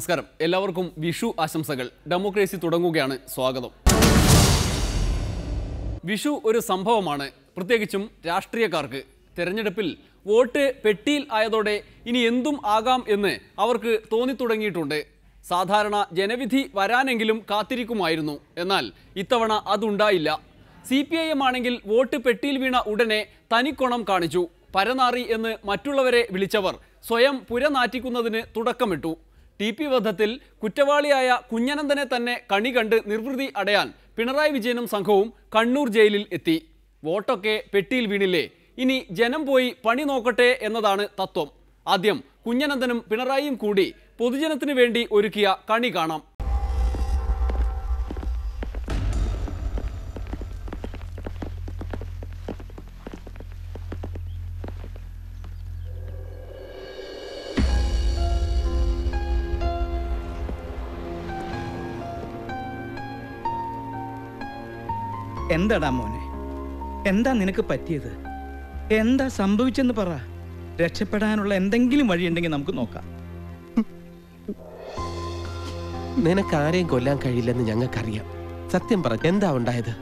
നമസ്കാരം എല്ലാവർക്കും വിഷു ആശംസകൾ ഡെമോക്രസി തുടങ്ങുകയാണ് സ്വാഗതം വിഷു ഒരു സംഭവമാണ് പ്രത്യേകിച്ചും രാഷ്ട്രീയക്കാർക്ക് തെരഞ്ഞെടുപ്പിൽ വോട്ട് പെട്ടിയിൽ ആയതോടെ ഇനി എന്തും ആകാം എന്ന് അവർക്ക് തോന്നിത്തുടങ്ങിയിട്ടുണ്ട് സാധാരണ ജനവിധി വരാനെങ്കിലും കാത്തിരിക്കുമായിരുന്നു എന്നാൽ ഇത്തവണ അതുണ്ടായില്ല സി പി ഐ എം ആണെങ്കിൽ വോട്ട് പെട്ടിയിൽ വീണ ഉടനെ തനിക്കൊണം കാണിച്ചു പരനാറി എന്ന് മറ്റുള്ളവരെ വിളിച്ചവർ സ്വയം പുരനാറ്റിക്കുന്നതിന് തുടക്കമിട്ടു ടി പി വധത്തിൽ കുറ്റവാളിയായ കുഞ്ഞനന്ദനെ തന്നെ കണി കണ്ട് നിർവൃതി അടയാൻ പിണറായി വിജയനും സംഘവും കണ്ണൂർ ജയിലിൽ എത്തി വോട്ടൊക്കെ പെട്ടിയിൽ വീണില്ലേ ഇനി ജനം പോയി പണി നോക്കട്ടെ എന്നതാണ് തത്വം ആദ്യം കുഞ്ഞനന്ദനും പിണറായിയും കൂടി പൊതുജനത്തിനു വേണ്ടി ഒരുക്കിയ കണി കാണാം എന്താടാ മോനെ എന്താ നിനക്ക് പറ്റിയത് എന്താ സംഭവിച്ചെന്ന് പറ രക്ഷപ്പെടാനുള്ള എന്തെങ്കിലും വഴിയുണ്ടെങ്കിൽ നമുക്ക് നോക്കാം നിനക്ക് ആരെയും കൊല്ലാൻ കഴിയില്ലെന്ന് ഞങ്ങൾക്കറിയാം സത്യം പറ എന്താ ഉണ്ടായത്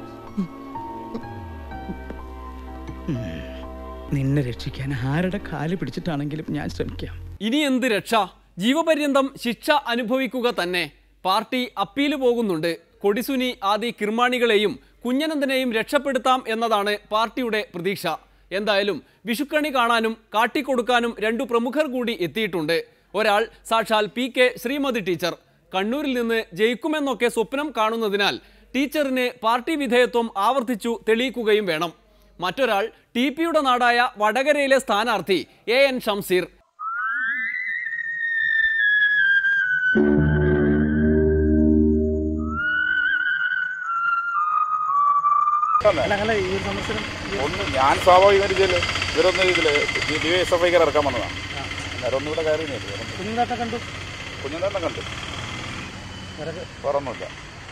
നിന്നെ രക്ഷിക്കാൻ ആരുടെ കാല് പിടിച്ചിട്ടാണെങ്കിലും ഞാൻ ശ്രമിക്കാം ഇനി എന്ത് രക്ഷ ജീവപര്യന്തം ശിക്ഷ അനുഭവിക്കുക തന്നെ പാർട്ടി അപ്പീല് പോകുന്നുണ്ട് കൊടിസുനി ആദി കിർമാണികളെയും കുഞ്ഞനന്ദനെയും രക്ഷപ്പെടുത്താം എന്നതാണ് പാർട്ടിയുടെ പ്രതീക്ഷ എന്തായാലും വിഷുക്കണി കാണാനും കാട്ടിക്കൊടുക്കാനും രണ്ടു പ്രമുഖർ കൂടി എത്തിയിട്ടുണ്ട് ഒരാൾ സാക്ഷാൽ പി കെ ശ്രീമതി ടീച്ചർ കണ്ണൂരിൽ നിന്ന് ജയിക്കുമെന്നൊക്കെ സ്വപ്നം കാണുന്നതിനാൽ ടീച്ചറിന് പാർട്ടി വിധേയത്വം ആവർത്തിച്ചു തെളിയിക്കുകയും വേണം മറ്റൊരാൾ ടി പിയുടെ നാടായ വടകരയിലെ സ്ഥാനാർത്ഥി എ എൻ ഷംസീർ ഒന്ന് ഞാൻ സ്വാഭാവികമായിട്ട് ഇതിൽ ഇവരൊന്ന് ഇതിൽ ഡി എസ് എഫ് ഐക്കാർ ഇറക്കാൻ വന്നതാണ് അന്നേരം ഒന്നും ഇവിടെ കയറി കുഞ്ഞുനാട്ടം കണ്ടു കുഞ്ഞുനാട്ടം കണ്ടു വേറൊന്നുമില്ല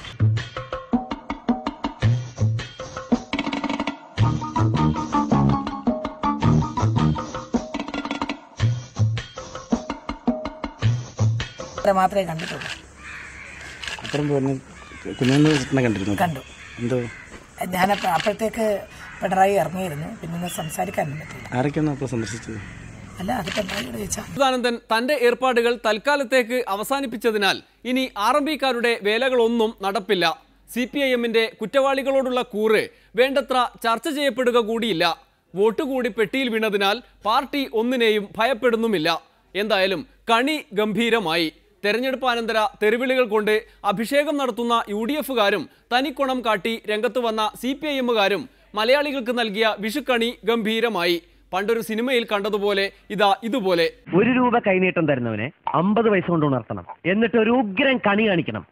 അത്ര മാത്രമേ കണ്ടിട്ടുള്ളൂ അപ്പുറം പറഞ്ഞു കുഞ്ഞൊന്ന് കണ്ടിരുന്നു കണ്ടു എന്തോ ഞാൻ അപ്പോഴത്തേക്ക് പിണറായി ഇറങ്ങിയിരുന്നു പിന്നെ ഒന്നും സംസാരിക്കാനും പറ്റില്ല ആരൊക്കെയാണ് അപ്പോൾ സന്ദർശിച്ചത് അല്ല അത് പിണറായിയോട് ചോദിച്ചാൽ സച്ചിദാനന്ദൻ തന്റെ ഏർപ്പാടുകൾ തൽക്കാലത്തേക്ക് അവസാനിപ്പിച്ചതിനാൽ ഇനി ആർ എം പിക്കാരുടെ വേലകളൊന്നും നടപ്പില്ല സി പി ഐ എമ്മിന്റെ കുറ്റവാളികളോടുള്ള കൂറ് വേണ്ടത്ര ചർച്ച ചെയ്യപ്പെടുക കൂടിയില്ല വോട്ട് കൂടി പെട്ടിയിൽ വീണതിനാൽ പാർട്ടി ഒന്നിനെയും ഭയപ്പെടുന്നുമില്ല എന്തായാലും കണി ഗംഭീരമായി തെരഞ്ഞെടുപ്പ് അനന്തര തെരുവിളികൾ കൊണ്ട് അഭിഷേകം നടത്തുന്ന യു ഡി എഫുകാരും തനിക്കുണം കാട്ടി രംഗത്ത് വന്ന സി പി ഐ എമ്മുകാരും മലയാളികൾക്ക് നൽകിയ വിഷുക്കണി ഗംഭീരമായി പണ്ടൊരു സിനിമയിൽ കണ്ടതുപോലെ ഇതാ ഇതുപോലെ ഒരു രൂപ കൈനീട്ടം തരുന്നവനെ അമ്പത് പൈസ കൊണ്ട് ഉണർത്തണം എന്നിട്ട് ഒരു ഉഗ്രൻ കണി കാണിക്കണം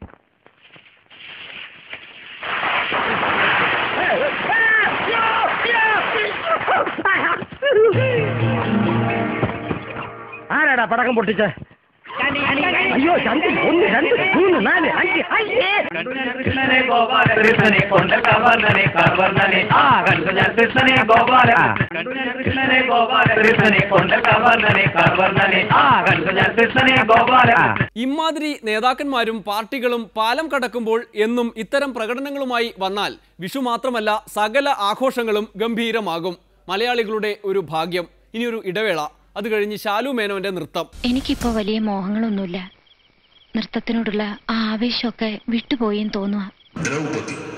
ആരാടാ പടക്കം പൊട്ടിച്ച് അയ്യോ രണ്ട് ഒന്ന് രണ്ട് മൂന്ന് നാല് അഞ്ച് അയ്യേ കൃഷ്ണനെ ഗോപാല കൃഷ്ണനെ കൊണ്ട് കവർണനെ കവർണനെ ആ കണ്ടു ഞാൻ കൃഷ്ണനെ ഗോപാല കണ്ടു ഞാൻ കൃഷ്ണനെ ഗോപാല കൃഷ്ണനെ കൊണ്ട് കവർണനെ കവർണനെ ആ കണ്ടു ഞാൻ കൃഷ്ണനെ ഗോപാല ഇമാതിരി നേതാക്കന്മാരും പാർട്ടികളും പാലം കടക്കുമ്പോൾ എന്നും ഇത്തരം പ്രകടനങ്ങളുമായി വന്നാൽ വിഷു മാത്രമല്ല സകല ആഘോഷങ്ങളും ഗംഭീരമാകും മലയാളികളുടെ ഒരു ഭാഗ്യം ഇനിയൊരു ഇടവേള അത് കഴിഞ്ഞ് ശാലു മേനോന്റെ നൃത്തം എനിക്കിപ്പോ വലിയ മോഹങ്ങളൊന്നുമില്ല നൃത്തത്തിനോടുള്ള ആ ആവേശമൊക്കെ വിട്ടുപോയെന്ന് തോന്നുക ദ്രൗപദി